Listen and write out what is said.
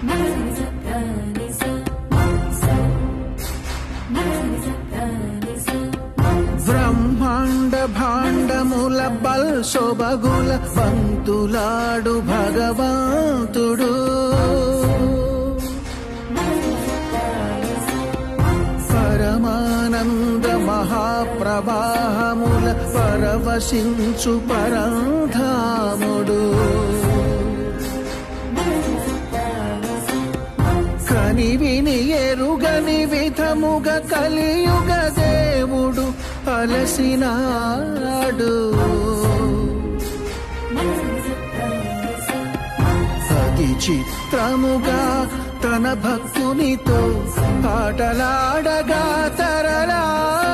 బ్రహ్మాండ భాండముల బల్ శోభగుల పంతులాడు భగవంతుడు పరమానంద మహాప్రవాహముల పరవశించు పరంధాముడు కని విని ఎరుగని విధముగ కలియుగ దేవుడు అలసినాడు అతి చిత్రముగా తన భక్తునితో ఆటలాడగా తరలా